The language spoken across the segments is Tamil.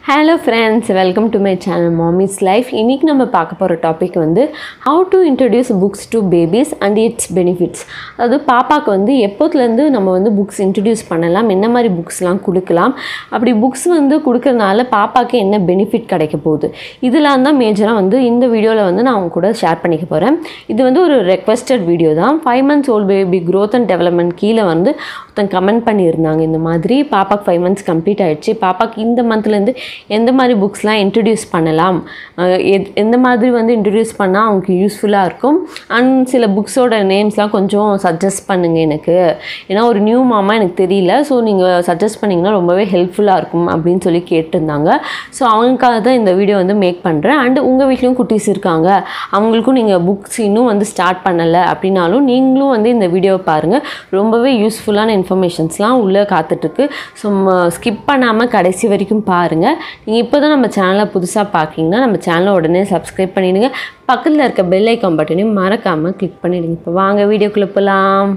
hello friends welcome to my channel mommy's life இன்றைக்கி நம்ம பார்க்க போகிற டாபிக் வந்து how to introduce books to babies and its benefits அதாவது பாப்பாவுக்கு வந்து எப்போத்துலேருந்து நம்ம வந்து புக்ஸ் இன்ட்ரடியூஸ் பண்ணலாம் என்ன மாதிரி புக்ஸ்லாம் கொடுக்கலாம் அப்படி புக்ஸ் வந்து கொடுக்கறதுனால பாப்பாவுக்கு என்ன பெனிஃபிட் கிடைக்க போகுது இதெல்லாம் தான் மேஜராக வந்து இந்த வீடியோவில் வந்து நான் அவங்க கூட ஷேர் பண்ணிக்க போகிறேன் இது வந்து ஒரு ரெக்வஸ்டட் வீடியோ தான் five months old baby growth and development கீழே வந்து ஒருத்தன் கமெண்ட் பண்ணியிருந்தாங்க இந்த மாதிரி பாப்பாக்கு ஃபைவ் மந்த்ஸ் கம்ப்ளீட் ஆயிடுச்சு பாப்பாக்கு இந்த மந்த்லேருந்து எந்த மாதிரி புக்ஸ்லாம் இன்ட்ரடியூஸ் பண்ணலாம் அஹ் எத்- எந்த மாதிரி வந்து இன்ட்ரடியூஸ் பண்ணால் அவங்களுக்கு யூஸ்ஃபுல்லாக இருக்கும் அண்ட் சில புக்ஸோட நேம்ஸ்லாம் கொஞ்சம் சஜஸ்ட் பண்ணுங்கள் எனக்கு ஏன்னா ஒரு நியூ மாமா எனக்கு தெரியல ஸோ நீங்கள் சஜஸ்ட் பண்ணிங்கன்னா ரொம்பவே ஹெல்ப்ஃபுல்லாக இருக்கும் அப்படின்னு சொல்லி கேட்டிருந்தாங்க ஸோ அவங்களுக்காக தான் இந்த வீடியோ வந்து மேக் பண்ணுறேன் அண்ட் உங்கள் வீட்லேயும் குட்டீஸ் இருக்காங்க அவங்களுக்கும் நீங்கள் புக்ஸ் இன்னும் வந்து ஸ்டார்ட் பண்ணலை அப்படின்னாலும் நீங்களும் வந்து இந்த வீடியோவை பாருங்கள் ரொம்பவே யூஸ்ஃபுல்லான இன்ஃபர்மேஷன்ஸ்லாம் உள்ளே காத்துட்ருக்கு ஸோ ஸ்கிப் பண்ணாமல் கடைசி வரைக்கும் பாருங்கள் நீங்கள் இப்போ தான் நம்ம சேனலை புதுசாக பார்க்கிங்கன்னா நம்ம சேனலை உடனே சப்ஸ்கிரைப் பண்ணிடுங்க பக்கத்தில் இருக்க பெல் ஐக்கான் பட்டனையும் மறக்காமல் கிளிக் பண்ணிடுங்க இப்போ வாங்க வீடியோக்குள்ளே போகலாம்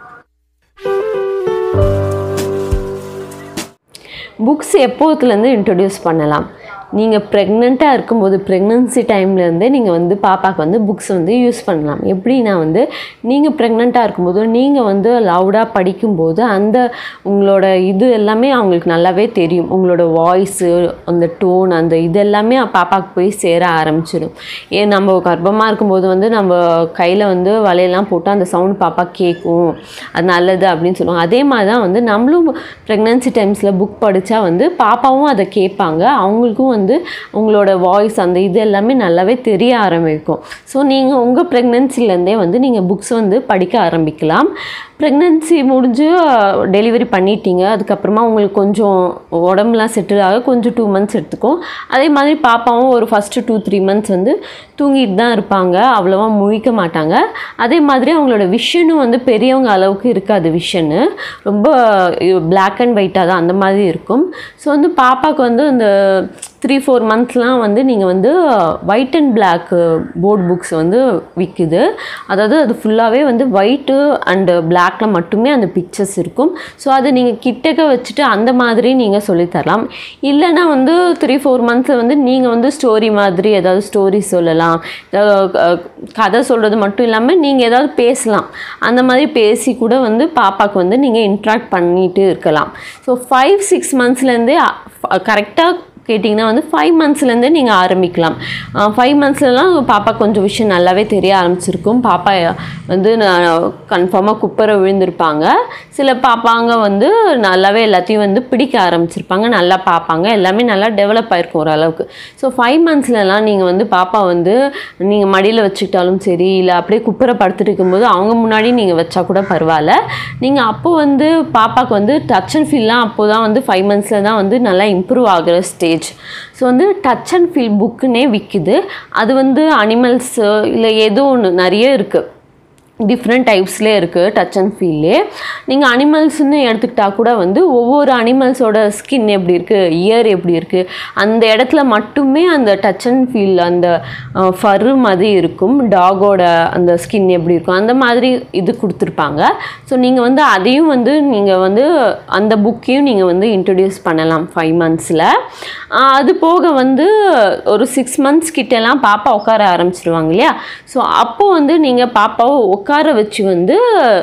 புக்ஸ் எப்போத்துலேருந்து இன்ட்ரடியூஸ் பண்ணலாம் நீங்கள் ப்ரெக்னெண்ட்டாக இருக்கும்போது ப்ரெக்னன்சி டைம்லேருந்தே நீங்கள் வந்து பாப்பாக்கு வந்து புக்ஸ் வந்து யூஸ் பண்ணலாம் எப்படின்னா வந்து நீங்கள் ப்ரெக்னெண்ட்டாக இருக்கும்போது நீங்கள் வந்து லவுடாக படிக்கும்போது அந்த உங்களோட இது எல்லாமே அவங்களுக்கு நல்லாவே தெரியும் உங்களோட வாய்ஸு அந்த டோன் அந்த இது எல்லாமே பாப்பாவுக்கு போய் சேர ஆரம்பிச்சிடும் ஏன் நம்ம கர்ப்பமாக இருக்கும்போது வந்து நம்ம கையில் வந்து வலையெல்லாம் போட்டு அந்த சவுண்ட் பாப்பா கேட்கும் அது நல்லது அப்படின்னு சொல்லுவாங்க அதே மாதிரி தான் வந்து நம்மளும் ப்ரெக்னன்சி டைம்ஸில் புக் படித்தா வந்து பாப்பாவும் அதை கேட்பாங்க அவங்களுக்கும் வந்து உங்களோட வாய்ஸ் அந்த இது எல்லாமே நல்லாவே தெரிய ஆரம்பிக்கும் ஸோ நீங்கள் உங்கள் ப்ரெக்னென்சிலேருந்தே வந்து நீங்கள் புக்ஸ் வந்து படிக்க ஆரம்பிக்கலாம் ப்ரெக்னென்சி முடிஞ்சு டெலிவரி பண்ணிட்டீங்க அதுக்கப்புறமா உங்களுக்கு கொஞ்சம் உடம்புலாம் செட்டில் ஆக கொஞ்சம் டூ மந்த்ஸ் எடுத்துக்கும் அதே மாதிரி பாப்பாவும் ஒரு ஃபஸ்ட்டு டூ த்ரீ மந்த்ஸ் வந்து தூங்கிட்டு தான் இருப்பாங்க அவ்வளோவா முழிக்க மாட்டாங்க அதே மாதிரி அவங்களோட விஷனும் வந்து பெரியவங்க அளவுக்கு இருக்காது விஷனு ரொம்ப பிளாக் அண்ட் ஒயிட்டாக தான் அந்த மாதிரி இருக்கும் ஸோ வந்து பாப்பாவுக்கு வந்து இந்த த்ரீ ஃபோர் மந்த்ஸ்லாம் வந்து நீங்கள் வந்து white and black board books வந்து விற்குது அதாவது அது ஃபுல்லாகவே வந்து ஒயிட்டு அண்டு பிளாக்ல மட்டுமே அந்த பிக்சர்ஸ் இருக்கும் ஸோ அது நீங்கள் கிட்டக்க வச்சுட்டு அந்த மாதிரி நீங்கள் சொல்லித்தரலாம் இல்லைன்னா வந்து த்ரீ ஃபோர் மந்த்ஸில் வந்து நீங்கள் வந்து ஸ்டோரி மாதிரி ஏதாவது ஸ்டோரி சொல்லலாம் ஏதாவது, அஹ், கதை சொல்கிறது மட்டும் இல்லாமல் நீங்கள் ஏதாவது பேசலாம் அந்த மாதிரி பேசி கூட வந்து பாப்பாவுக்கு வந்து நீங்கள் இன்ட்ராக்ட் பண்ணிட்டு இருக்கலாம் ஸோ ஃபைவ் சிக்ஸ் மந்த்ஸ்லேருந்தே கரெக்டாக கேட்டிங்கன்னா வந்து ஃபைவ் மந்த்ஸ்லேருந்தே நீங்கள் ஆரம்பிக்கலாம் ஃபைவ் மந்த்ஸ்லலாம் பாப்பா கொஞ்சம் விஷயம் நல்லாவே தெரிய ஆரம்பிச்சிருக்கும் பாப்பா வந்து கன்ஃபார்மாக குப்பரை விழுந்திருப்பாங்க சில பாப்பாங்க வந்து நல்லாவே எல்லாத்தையும் வந்து பிடிக்க ஆரம்பிச்சிருப்பாங்க நல்லா பார்ப்பாங்க எல்லாமே நல்லா டெவலப் ஆயிருக்கும் ஓரளவுக்கு ஸோ ஃபைவ் மந்த்ஸ்லலாம் நீங்கள் வந்து பாப்பா வந்து நீங்கள் மடியில் வச்சுக்கிட்டாலும் சரி இல்லை அப்படியே குப்பரை படுத்துட்டு இருக்கும்போது அவங்க முன்னாடி நீங்கள் வச்சா கூட பரவாயில்ல நீங்கள் அப்போ வந்து பாப்பாக்கு வந்து டச் அண்ட் ஃபீல்லாம் அப்போ தான் வந்து ஃபைவ் மந்த்ஸில் தான் வந்து நல்லா இம்ப்ரூவ் ஆகிற ஸ்டேஜ் ஸோ வந்து டச் அண்ட் ஃபீல் புக்குன்னே விற்கிது அது வந்து அனிமல்ஸு இல்லை ஏதோ ஒன்று நிறைய இருக்குது டிஃப்ரெண்ட் டைப்ஸ்லேயே இருக்குது டச் அண்ட் ஃபீல்லே நீங்கள் அனிமல்ஸ்னு எடுத்துக்கிட்டா கூட வந்து ஒவ்வொரு அனிமல்ஸோட ஸ்கின் எப்படி இருக்குது இயர் எப்படி இருக்குது அந்த இடத்துல மட்டுமே அந்த டச் அண்ட் ஃபீல் அந்த ஃபரு மாதிரி இருக்கும் டாகோட அந்த ஸ்கின் எப்படி இருக்கும் அந்த மாதிரி இது கொடுத்துருப்பாங்க ஸோ நீங்கள் வந்து அதையும் வந்து நீங்கள் வந்து அந்த புக்கையும் நீங்கள் வந்து இன்ட்ரடியூஸ் பண்ணலாம் ஃபைவ் மந்த்ஸில் அது போக வந்து ஒரு சிக்ஸ் மந்த்ஸ் கிட்டலாம் பாப்பா உட்கார ஆரம்பிச்சிருவாங்க இல்லையா ஸோ அப்போ வந்து நீங்கள் பாப்பாவை உட்கார வச்சு வந்து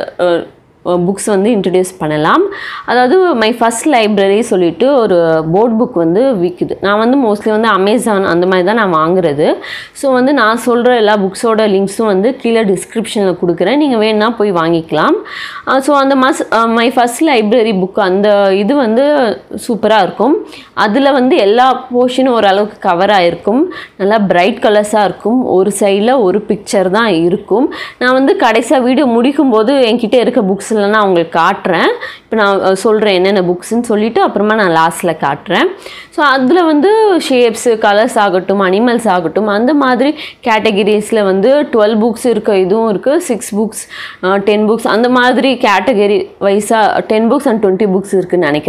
புக்ஸ் வந்து இன்ட்ரடியூஸ் பண்ணலாம் அதாவது மை ஃபஸ்ட் லைப்ரரி சொல்லிட்டு ஒரு போர்ட் புக் வந்து விற்குது நான் வந்து மோஸ்ட்லி வந்து அமேசான் அந்த மாதிரி தான் நான் வாங்குறது ஸோ வந்து நான் சொல்கிற எல்லா புக்ஸோட லிங்க்ஸும் வந்து கீழே டிஸ்கிரிப்ஷனில் கொடுக்குறேன் நீங்கள் வேணும்னா போய் வாங்கிக்கலாம் ஸோ அந்த மாஸ் மை ஃபஸ்ட் லைப்ரரி புக் அந்த இது வந்து சூப்பராக இருக்கும் அதில் வந்து எல்லா போர்ஷனும் ஓரளவுக்கு கவர் ஆகிருக்கும் நல்லா பிரைட் கலர்ஸாக இருக்கும் ஒரு சைடில் ஒரு பிக்சர் தான் இருக்கும் நான் வந்து கடைசியாக வீடியோ முடிக்கும்போது என்கிட்ட இருக்க புக்ஸ்லாம் நான் உங்களுக்கு காட்டுறேன் இப்போ நான் சொல்கிறேன் என்னென்ன புக்ஸ்ன்னு சொல்லிவிட்டு அப்புறமா நான் லாஸ்ட்டில் காட்டுறேன் ஸோ அதில் வந்து ஷேப்ஸு கலர்ஸ் ஆகட்டும் அனிமல்ஸ் ஆகட்டும் அந்த மாதிரி கேட்டகிரிஸில் வந்து டுவெல் புக்ஸ் இருக்க இதுவும் இருக்குது சிக்ஸ் புக்ஸ் டென் புக்ஸ் அந்த மாதிரி கேட்டகரி வைஸாக ten books and twenty books இருக்குன்னு நினைக்கிறேன்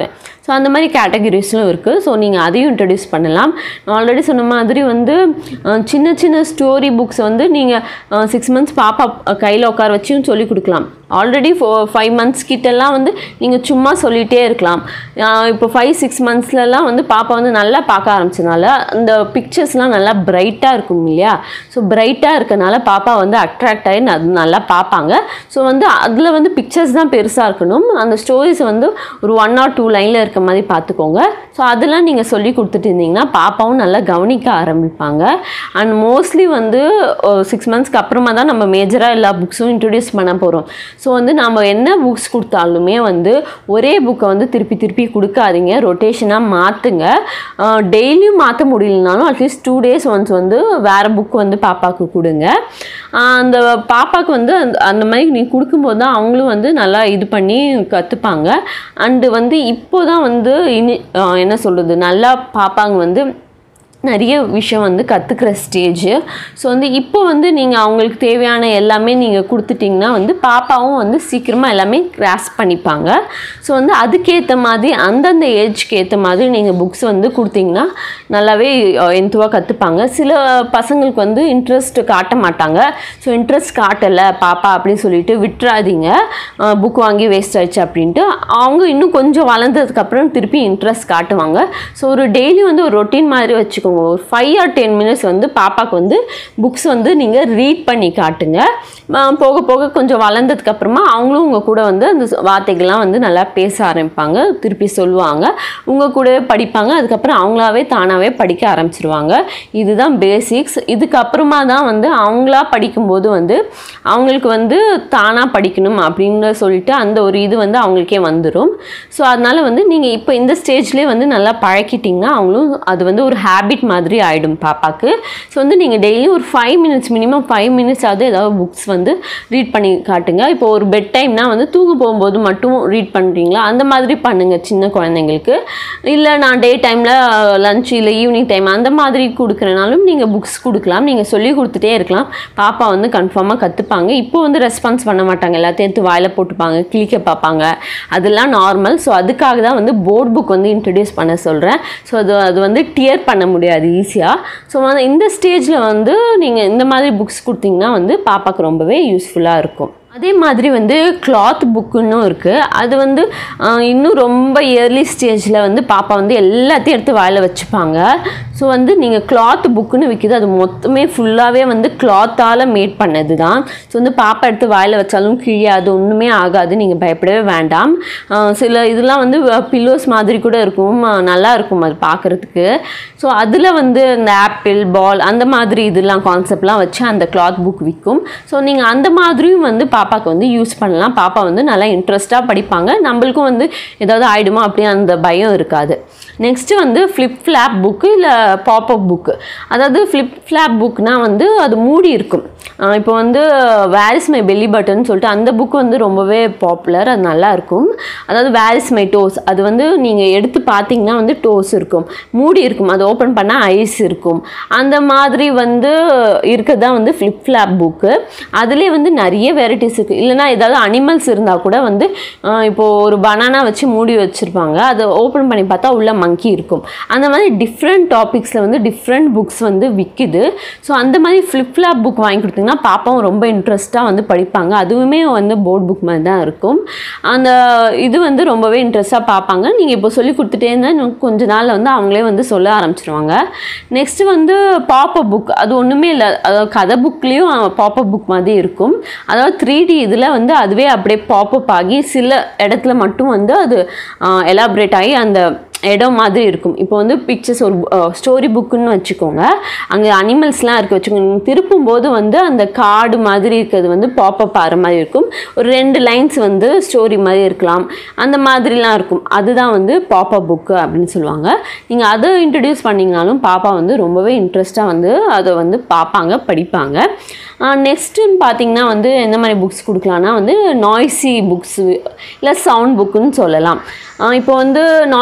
ஸோ அந்த மாதிரி கேட்டகரிஸும் இருக்குது ஸோ நீங்கள் அதையும் இன்ட்ரடியூஸ் பண்ணலாம் நான் ஆல்ரெடி சொன்ன மாதிரி வந்து அஹ், சின்ன சின்ன ஸ்டோரி புக்ஸ் வந்து நீங்கள் சிக்ஸ் மந்த்ஸ் பாப்பா கையில் உட்கார வச்சும் சொல்லி கொடுக்கலாம் ஆல்ரெடி ஃபோ ஃபைவ் மந்த்ஸ் கிட்டலாம் வந்து நீங்கள் சும்மா சொல்லிகிட்டே இருக்கலாம் ஆஹ் இப்போ ஃபைவ் சிக்ஸ் மந்த்ஸ்லலாம் வந்து பாப்பா வந்து நல்லா பார்க்க ஆரம்பிச்சதுனால அந்த பிக்சர்ஸ்லாம் நல்லா பிரைட்டாக இருக்கும் இல்லையா ஸோ பிரைட்டாக இருக்கனால பாப்பா வந்து அட்ராக்ட் ஆகி அது நல்லா பார்ப்பாங்க ஸோ வந்து அதில் வந்து பிக்சர்ஸ் தான் பெருசாக இருக்கணும் அந்த ஸ்டோரிஸ் வந்து ஒரு ஒன் ஆர் டூ லைனில் இருக்க மாதிரி பார்த்துக்கோங்க ஸோ அதெல்லாம் நீங்கள் சொல்லி கொடுத்துட்டு இருந்தீங்கன்னா பாப்பாவும் நல்லா கவனிக்க ஆரம்பிப்பாங்க அண்ட் மோஸ்ட்லி வந்து சிக்ஸ் மந்த்ஸ்க்கு அப்புறமா தான் நம்ம மேஜராக எல்லா புக்ஸும் இன்ட்ரடியூஸ் பண்ண போகிறோம் ஸோ வந்து நம்ம என்ன புக்ஸ் கொடுத்தாலுமே வந்து ஒரே புக்கை வந்து திருப்பி திருப்பி கொடுக்காதீங்க ரொட்டேஷனாக மாற்றுங்க டெய்லியும் மாற்ற முடியலனாலும் அட்லீஸ்ட் டூ டேஸ் ஒன்ஸ் வந்து வேறு புக் வந்து பாப்பாவுக்கு கொடுங்க ஆஹ் அந்த பாப்பாவுக்கு வந்து அந்த அந்த மாதிரி நீ கொடுக்கும்போது தான் அவங்களும் வந்து நல்லா இது பண்ணி கற்றுப்பாங்க அண்டு வந்து இப்போ தான் வந்து இனி ஆஹ் என்ன சொல்கிறது நல்லா பாப்பாங்க வந்து நிறைய விஷயம் வந்து கற்றுக்கிற ஸ்டேஜ் ஸோ வந்து இப்போ வந்து நீங்கள் அவங்களுக்கு தேவையான எல்லாமே நீங்கள் கொடுத்துட்டிங்கன்னா வந்து பாப்பாவும் வந்து சீக்கிரமாக எல்லாமே கிராஸ் பண்ணிப்பாங்க ஸோ வந்து அதுக்கேற்ற மாதிரி அந்தந்த ஏஜ்க்கு ஏற்ற மாதிரி நீங்கள் புக்ஸ் வந்து கொடுத்தீங்கன்னா நல்லாவே எந்துவாக கற்றுப்பாங்க சில பசங்களுக்கு வந்து இன்ட்ரெஸ்ட் காட்ட மாட்டாங்க ஸோ இன்ட்ரெஸ்ட் காட்டலை பாப்பா அப்படின்னு சொல்லிட்டு விட்டுறாதீங்க புக் வாங்கி வேஸ்ட் ஆயிடுச்சு அப்படின்ட்டு அவங்க இன்னும் கொஞ்சம் வளர்ந்ததுக்கப்புறம் திருப்பி இன்ட்ரெஸ்ட் காட்டுவாங்க ஸோ ஒரு டெய்லி வந்து ஒரு ரொட்டீன் மாதிரி வச்சுக்கோங்க ஒரு ஃபைவ் ஆர் டென் மினிட்ஸ் வந்து பாப்பாவுக்கு வந்து புக்ஸ் வந்து நீங்கள் ரீட் பண்ணி காட்டுங்க ஆஹ் போக போக கொஞ்சம் வளர்ந்ததுக்கப்புறமா அவங்களும் உங்கள் கூட வந்து அந்த வார்த்தைகள்லாம் வந்து நல்லா பேச ஆரம்பிப்பாங்க திருப்பி சொல்லுவாங்க உங்கள் கூடவே படிப்பாங்க அதுக்கப்புறம் அவங்களாவே தானாகவே படிக்க ஆரம்பிச்சிருவாங்க இதுதான் பேசிக்ஸ் இதுக்கப்புறமா தான் வந்து அவங்களா படிக்கும்போது வந்து அவங்களுக்கு வந்து தானாக படிக்கணும் அப்படின்னு சொல்லிட்டு அந்த ஒரு இது வந்து அவங்களுக்கே வந்துடும் ஸோ அதனால் வந்து நீங்கள் இப்போ இந்த ஸ்டேஜ்லேயே வந்து நல்லா பழக்கிட்டிங்கன்னா அவங்களும் அது வந்து ஒரு ஹேபிட் மாதிரி ஆகிடும் பாப்பாக்கு ஸோ வந்து நீங்கள் டெய்லி ஒரு five minutes minimum five minutes ஆகுது ஏதாவது புக்ஸ் வந்து ரீட் பண்ணி காட்டுங்க இப்போ ஒரு பெட் டைம்னா வந்து தூங்க போகும்போது மட்டும் ரீட் பண்ணுறீங்களா அந்த மாதிரி பண்ணுங்கள் சின்ன குழந்தைங்களுக்கு இல்லை நான் டே டைமில் லஞ்ச் இல்லை ஈவினிங் டைம் அந்த மாதிரி கொடுக்குறனாலும் நீங்கள் புக்ஸ் கொடுக்கலாம் நீங்கள் சொல்லி கொடுத்துட்டே இருக்கலாம் பாப்பா வந்து கன்ஃபார்மாக கற்றுப்பாங்க இப்போ வந்து ரெஸ்பான்ஸ் பண்ண மாட்டாங்க எல்லாத்தையும் எடுத்து வாயில போட்டுப்பாங்க கிளிக்க பார்ப்பாங்க அதெல்லாம் நார்மல் ஸோ அதுக்காக தான் வந்து போர்ட் புக் வந்து இன்ட்ரடியூஸ் பண்ண சொல்கிறேன் ஸோ அது அது வந்து டியர் பண்ண முடியாது ஈஸியாக ஸோ வந்து இந்த ஸ்டேஜில் வந்து நீங்கள் இந்த மாதிரி புக்ஸ் கொடுத்தீங்கன்னா வந்து பாப்பாக்கு ரொம்பவே யூஸ்ஃபுல்லாக இருக்கும் அதே மாதிரி வந்து கிளாத் புக்குன்னும் இருக்குது அது வந்து ஆஹ், இன்னும் ரொம்ப இயர்லி ஸ்டேஜில் வந்து பாப்பா வந்து எல்லாத்தையும் எடுத்து வாயில் வச்சுப்பாங்க ஸோ வந்து நீங்கள் கிளாத் புக்குன்னு விற்கிது அது மொத்தமே ஃபுல்லாகவே வந்து கிளாத்தால் மேட் பண்ணது தான் ஸோ வந்து பாப்பா எடுத்து வாயில் வச்சாலும் கிழியாது ஒன்றுமே ஆகாது நீங்கள் பயப்படவே வேண்டாம் ஆஹ், சில இதெல்லாம் வந்து பில்லோஸ் மாதிரி கூட இருக்கும் ஆஹ், நல்லா இருக்கும் அது பார்க்குறதுக்கு ஸோ அதில் வந்து இந்த ஆப்பிள் பால் அந்த மாதிரி இதெல்லாம் கான்செப்ட்லாம் வச்சு அந்த கிளாத் புக் விற்கும் ஸோ நீங்கள் அந்த மாதிரியும் வந்து பாப்பாக்கு வந்து யூஸ் பண்ணலாம் பாப்பா வந்து நல்லா இன்ட்ரெஸ்ட்டாக படிப்பாங்க நம்மளுக்கும் வந்து ஏதாவது ஆயிடுமா அப்படி அந்த பயம் இருக்காது நெக்ஸ்ட்டு வந்து ஃப்ளிப் ஃப்ளாப் புக்கு இல்லை பாப்அப் புக்கு அதாவது ஃப்ளிப் ஃப்ளாப் புக்னா வந்து அது மூடி இருக்கும் ஆஹ் இப்போ வந்து வேரிஸ் மை பெல்லி பட்டன் சொல்லிட்டு அந்த புக் வந்து ரொம்பவே பாப்புலர் அது நல்லா இருக்கும் அதாவது வேரிஸ் மை டோஸ் அது வந்து நீங்கள் எடுத்து பார்த்தீங்கன்னா வந்து டோஸ் இருக்கும் மூடி இருக்கும் அது ஓப்பன் பண்ணால் ஐஸ் இருக்கும் அந்த மாதிரி வந்து இருக்கிறது தான் வந்து ஃப்ளிப் ஃப்ளாப் புக்கு அதுலேயே வந்து நிறைய வெரைட்டிஸ் இருக்குது இல்லைனா ஏதாவது அனிமல்ஸ் இருந்தால் கூட வந்து ஆஹ் இப்போ ஒரு பனானா வச்சு மூடி வச்சுருப்பாங்க அதை ஓப்பன் பண்ணி பார்த்தா உள்ள மங்கி இருக்கும் அந்த மாதிரி டிஃப்ரெண்ட் டாபிக்ஸில் வந்து டிஃப்ரெண்ட் புக்ஸ் வந்து விற்கிது ஸோ அந்த மாதிரி ஃப்ளிப் ஃப்ளாப் புக் வாங்கி கொடுத்தீங்கன்னா பாப்பாவும் ரொம்ப இன்ட்ரெஸ்ட்டாக வந்து படிப்பாங்க அதுவுமே வந்து போர்ட் புக் மாதிரி தான் இருக்கும் அந்த இது வந்து ரொம்பவே இன்ட்ரெஸ்ட்டாக பார்ப்பாங்க நீங்கள் இப்போ சொல்லி கொடுத்துட்டே இருந்தால் இன்னும் கொஞ்ச நாளில் வந்து அவங்களே வந்து சொல்ல ஆரம்பிச்சிருவாங்க நெக்ஸ்ட்டு வந்து பாப்பப் புக் அது ஒன்றுமே இல்லை அதாவது கதை புக்லேயும் பாப்பப் புக் மாதிரி இருக்கும் அதாவது த்ரீ டி இதில் வந்து அதுவே அப்படியே பாப்பப் ஆகி சில இடத்துல மட்டும் வந்து அது எலாபரேட் ஆகி அந்த இடம் மாதிரி இருக்கும் இப்போ வந்து பிக்சர்ஸ் ஒரு ஸ்டோரி புக்குன்னு வச்சுக்கோங்க அங்கே அனிமல்ஸ்லாம் இருக்க வச்சுக்கோங்க நீங்கள் திருப்பும்போது வந்து அந்த காடு மாதிரி இருக்கிறது வந்து பாப்பப் ஆகிற மாதிரி இருக்கும் ஒரு ரெண்டு லைன்ஸ் வந்து ஸ்டோரி மாதிரி இருக்கலாம் அந்த மாதிரிலாம் இருக்கும் அதுதான் வந்து பாப்பப் புக்கு அப்படின்னு சொல்லுவாங்க நீங்கள் அதை இன்ட்ரடியூஸ் பண்ணிங்கனாலும் பாப்பா வந்து ரொம்பவே இன்ட்ரெஸ்ட்டாக வந்து அதை வந்து பார்ப்பாங்க படிப்பாங்க நெக்ஸ்ட்டுன்னு பார்த்தீங்கன்னா வந்து எந்த மாதிரி புக்ஸ் கொடுக்கலான்னா வந்து நாய்ஸி புக்ஸ் இல்லை சவுண்ட் புக்குன்னு சொல்லலாம் ஆஹ் இப்போ வந்து நாய்ஸிலே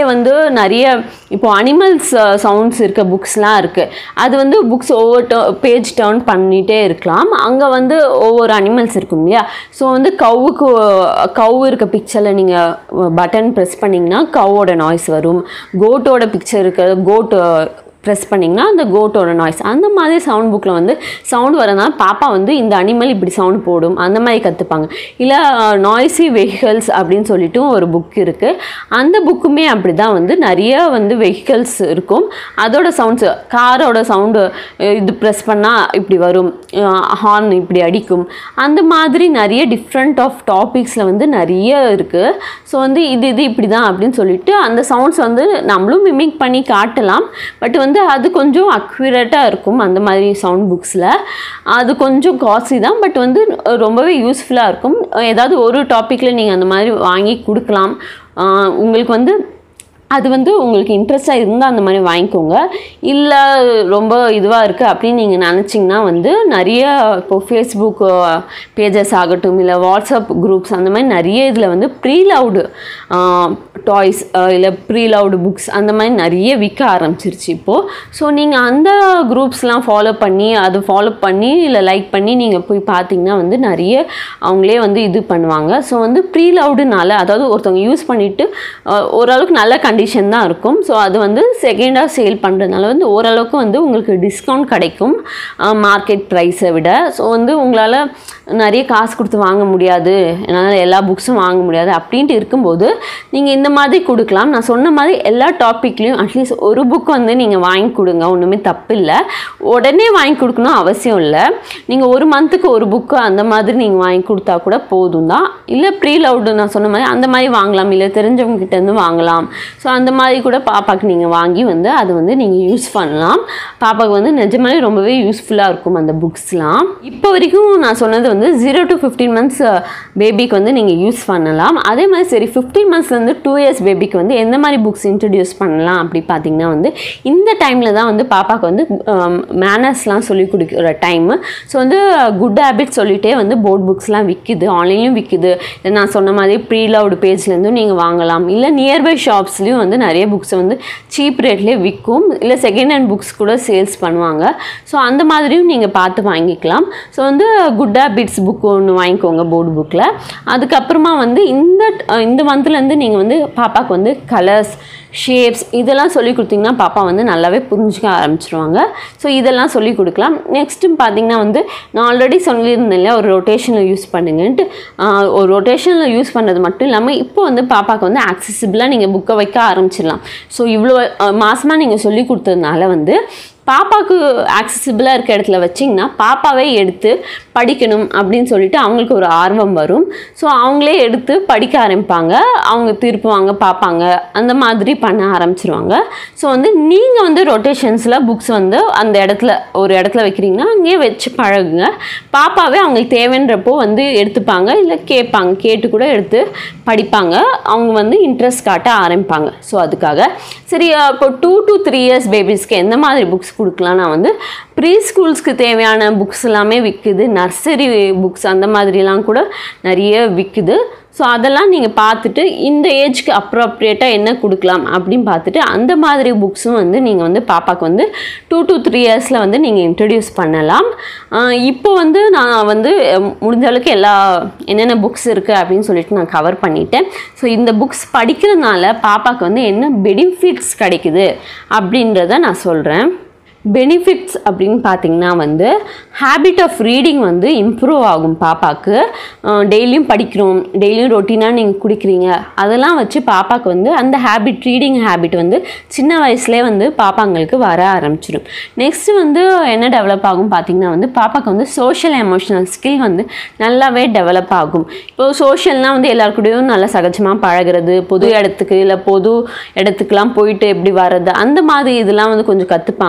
வந்து நிறைய இப்போ அனிமல்ஸ் சவுண்ட்ஸ் இருக்க புக்ஸ்லாம் இருக்குது அது வந்து புக்ஸ் ஒவ்வொரு பேஜ் டர்ன் பண்ணிகிட்டே இருக்கலாம் அங்கே வந்து ஒவ்வொரு அனிமல்ஸ் இருக்கும் இல்லையா ஸோ வந்து கவுக்கு கவு இருக்க பிக்சரில் நீங்கள் பட்டன் ப்ரெஸ் பண்ணிங்கன்னா கவோட நாய்ஸ் வரும் கோட்டோட பிக்சர் இருக்க கோட் ப்ரெஸ் பண்ணிங்கன்னா அந்த கோட்டோட நாய்ஸ் அந்த மாதிரி சவுண்ட் புக்கில் வந்து சவுண்ட் வரனால பாப்பா வந்து இந்த அனிமல் இப்படி சவுண்ட் போடும் அந்த மாதிரி கற்றுப்பாங்க இல்லை நாய்ஸி வெஹிக்கல்ஸ் அப்படின்னு சொல்லிட்டு ஒரு புக் இருக்குது அந்த புக்குமே அப்படி தான் வந்து நிறைய வந்து வெஹிக்கல்ஸ் இருக்கும் அதோட சவுண்ட்ஸ் காரோட சவுண்டு இது ப்ரெஸ் பண்ணால் இப்படி வரும் ஹார்ன் இப்படி அடிக்கும் அந்த மாதிரி நிறைய டிஃப்ரெண்ட் ஆஃப் டாபிக்ஸில் வந்து நிறைய இருக்குது ஸோ வந்து இது இது இப்படி தான் அப்படின்னு சொல்லிட்டு அந்த சவுண்ட்ஸ் வந்து நம்மளும் மிமிக் பண்ணி காட்டலாம் பட் வந்து அது கொஞ்சம் அக்யூரேட்டாக இருக்கும் அந்த மாதிரி சவுண்ட் புக்ஸில் அது கொஞ்சம் காஸ்ட்லி தான் பட் வந்து ரொம்பவே யூஸ்ஃபுல்லாக இருக்கும் ஏதாவது ஒரு டாப்பிக்கில் நீங்கள் அந்த மாதிரி வாங்கி கொடுக்கலாம் ஆஹ் உங்களுக்கு வந்து அது வந்து உங்களுக்கு இன்ட்ரெஸ்டாக இருந்தால் அந்த மாதிரி வாங்கிக்கோங்க இல்லை ரொம்ப இதுவாக இருக்குது அப்படின்னு நீங்கள் நினச்சிங்கன்னா வந்து நிறைய இப்போ ஃபேஸ்புக் பேஜஸ் ஆகட்டும் இல்லை வாட்ஸ்அப் குரூப்ஸ் அந்த மாதிரி நிறைய இதில் வந்து ப்ரீ லவுடு டாய்ஸ் இல்லை ப்ரீ லவுடு புக்ஸ் அந்த மாதிரி நிறைய விற்க ஆரம்பிச்சிருச்சு இப்போது ஸோ நீங்கள் அந்த குரூப்ஸ்லாம் ஃபாலோ பண்ணி அது ஃபாலோ பண்ணி இல்லை லைக் பண்ணி நீங்கள் போய் பார்த்தீங்கன்னா வந்து நிறைய அவங்களே வந்து இது பண்ணுவாங்க ஸோ வந்து ப்ரீ லவுடுனால அதாவது ஒருத்தவங்க யூஸ் பண்ணிவிட்டு ஓரளவுக்கு நல்ல கண்டிஷன் தான் இருக்கும் ஸோ அது வந்து செகண்டாக சேல் பண்ணுறதுனால வந்து ஓரளவுக்கு வந்து உங்களுக்கு டிஸ்கவுண்ட் கிடைக்கும் மார்க்கெட் ப்ரைஸை விட ஸோ வந்து உங்களால் நிறைய காசு கொடுத்து வாங்க முடியாது என்னால் எல்லா புக்ஸும் வாங்க முடியாது அப்படின்ட்டு இருக்கும்போது நீங்கள் இந்த மாதிரி கொடுக்கலாம் நான் சொன்ன மாதிரி எல்லா டாப்பிக்லேயும் அட்லீஸ்ட் ஒரு புக் வந்து நீங்கள் வாங்கி கொடுங்க ஒன்றுமே தப்பு இல்லை உடனே வாங்கி கொடுக்கணும் அவசியம் இல்லை நீங்கள் ஒரு மந்த்துக்கு ஒரு புக்கு அந்த மாதிரி நீங்கள் வாங்கி கொடுத்தா கூட போதும் தான் இல்லை ப்ரீ லவுடு நான் சொன்ன மாதிரி அந்த மாதிரி வாங்கலாம் இல்லை தெரிஞ்சவங்க கிட்ட இருந்து வாங்கலாம் ஸோ அந்த மாதிரி கூட பாப்பாக்கு நீங்கள் வாங்கி வந்து அது வந்து நீங்கள் யூஸ் பண்ணலாம் பாப்பாக்கு வந்து நிஜமாலே ரொம்பவே யூஸ்ஃபுல்லாக இருக்கும் அந்த புக்ஸ்லாம் இப்போ வரைக்கும் நான் சொன்னது வந்து ஜீரோ டு ஃபிஃப்டீன் மந்த்ஸ் பேபிக்கு வந்து நீங்கள் யூஸ் பண்ணலாம் அதே மாதிரி சரி ஃபிஃப்டீன் மந்த்ஸ்லேருந்து டூ இயர்ஸ் பேபிக்கு வந்து எந்த மாதிரி புக்ஸ் இன்ட்ரடியூஸ் பண்ணலாம் அப்படி பார்த்தீங்கன்னா வந்து இந்த டைமில் தான் வந்து பாப்பாக்கு வந்து மேனர்ஸ்லாம் சொல்லி கொடுக்குற டைமு ஸோ வந்து குட் ஹேபிட் சொல்லிட்டே வந்து போர்ட் புக்ஸ்லாம் விற்கிது ஆன்லைன்லையும் விற்கிது இல்லை நான் சொன்ன மாதிரி ப்ரீ லவுடு பேஜ்லேருந்தும் நீங்கள் வாங்கலாம் இல்லை நியர்பை ஷாப்ஸ்லேயும் வந்து நிறைய புக்ஸை வந்து சீப் ரேட்லேயே விற்கும் இல்லை செகண்ட் ஹேண்ட் புக்ஸ் கூட சேல்ஸ் பண்ணுவாங்க ஸோ அந்த மாதிரியும் நீங்கள் பார்த்து வாங்கிக்கலாம் ஸோ வந்து குட் ஹேபிட்ஸ் புக் ஒன்று வாங்கிக்கோங்க போர்டு புக்கில் அதுக்கப்புறமா வந்து இந்த இந்த மந்த்லேருந்து நீங்கள் வந்து பாப்பாவுக்கு வந்து கலர்ஸ் ஷேப்ஸ் இதெல்லாம் சொல்லி கொடுத்தீங்கன்னா பாப்பா வந்து நல்லாவே புரிஞ்சுக்க ஆரம்பிச்சிருவாங்க ஸோ இதெல்லாம் சொல்லி கொடுக்கலாம் நெக்ஸ்ட்டு பார்த்தீங்கன்னா வந்து நான் ஆல்ரெடி சொல்லியிருந்தேன் இல்லையா ஒரு ரொட்டேஷனில் யூஸ் பண்ணுங்கன்ட்டு ஆஹ் ஒரு ரொட்டேஷனில் யூஸ் பண்ணுறது மட்டும் இல்லாமல் இப்போ வந்து பாப்பாவுக்கு வந்து ஆக்சசிபிளாக நீங்கள் புக்கை வைக்க ஆரம்பிச்சிடலாம் ஸோ இவ்வளோ மாதமாக நீங்கள் சொல்லி கொடுத்ததுனால வந்து பாப்பாவுக்கு ஆக்சசிபிளாக இருக்க இடத்துல வச்சிங்கன்னா பாப்பாவே எடுத்து படிக்கணும் அப்படின்னு சொல்லிட்டு அவங்களுக்கு ஒரு ஆர்வம் வரும் ஸோ அவங்களே எடுத்து படிக்க ஆரம்பிப்பாங்க அவங்க திருப்புவாங்க பார்ப்பாங்க அந்த மாதிரி பண்ண ஆரம்பிச்சிருவாங்க ஸோ வந்து நீங்கள் வந்து ரொட்டேஷன்ஸில் புக்ஸ் வந்து அந்த இடத்துல ஒரு இடத்துல வைக்கிறீங்கன்னா அங்கேயே வச்சு பழகுங்க பாப்பாவே அவங்களுக்கு தேவைன்றப்போ வந்து எடுத்துப்பாங்க இல்லை கேட்பாங்க கேட்டு கூட எடுத்து படிப்பாங்க அவங்க வந்து இன்ட்ரெஸ்ட் காட்ட ஆரம்பிப்பாங்க ஸோ அதுக்காக சரி இப்போ டூ டு த்ரீ இயர்ஸ் பேபிஸ்க்கு எந்த மாதிரி புக்ஸ் கொடுக்கலாம் நான் வந்து ப்ரீ ஸ்கூல்ஸ்க்கு தேவையான புக்ஸ் எல்லாமே விற்குது நர்சரி புக்ஸ் அந்த மாதிரிலாம் கூட நிறைய விற்குது ஸோ அதெல்லாம் நீங்கள் பார்த்துட்டு இந்த ஏஜ்க்கு அப்ரோப்ரியேட்டாக என்ன கொடுக்கலாம் அப்படின்னு பார்த்துட்டு அந்த மாதிரி புக்ஸும் வந்து நீங்கள் வந்து பாப்பாக்கு வந்து டூ டு த்ரீ இயர்ஸில் வந்து நீங்கள் இன்ட்ரடியூஸ் பண்ணலாம் ஆஹ் இப்போ வந்து நான் வந்து அஹ், முடிஞ்ச அளவுக்கு எல்லா என்னென்ன புக்ஸ் இருக்குது அப்படின்னு சொல்லிட்டு நான் கவர் பண்ணிட்டேன் ஸோ இந்த புக்ஸ் படிக்கிறதுனால பாப்பாக்கு வந்து என்ன பெனிஃபிட்ஸ் கிடைக்குது அப்படின்றத நான் சொல்கிறேன் பெனிஃபிட்ஸ் அப்படின்னு பார்த்தீங்கன்னா வந்து ஹேபிட் ஆஃப் ரீடிங் வந்து இம்ப்ரூவ் ஆகும் பாப்பாக்கு டெய்லியும் படிக்கிறோம் டெய்லியும் ரொட்டீனாக நீங்கள் குடிக்கிறீங்க அதெல்லாம் வச்சு பாப்பாக்கு வந்து அந்த ஹேபிட் ரீடிங் ஹேபிட் வந்து சின்ன வயசுலேயே வந்து பாப்பாங்களுக்கு வர ஆரம்பிச்சிடும் நெக்ஸ்ட் வந்து என்ன டெவலப் ஆகும் பார்த்தீங்கன்னா வந்து பாப்பாக்கு வந்து சோஷியல் எமோஷனல் ஸ்கில் வந்து நல்லாவே டெவலப் ஆகும் இப்போ சோஷியல்னால் வந்து எல்லார் கூடயும் நல்லா சகஜமாக பழகுறது பொது இடத்துக்கு இல்லை பொது இடத்துக்குலாம் போயிட்டு எப்படி வர்றது அந்த மாதிரி இதெல்லாம் வந்து கொஞ்சம் கற்றுப்பாங்க எமோஷனல்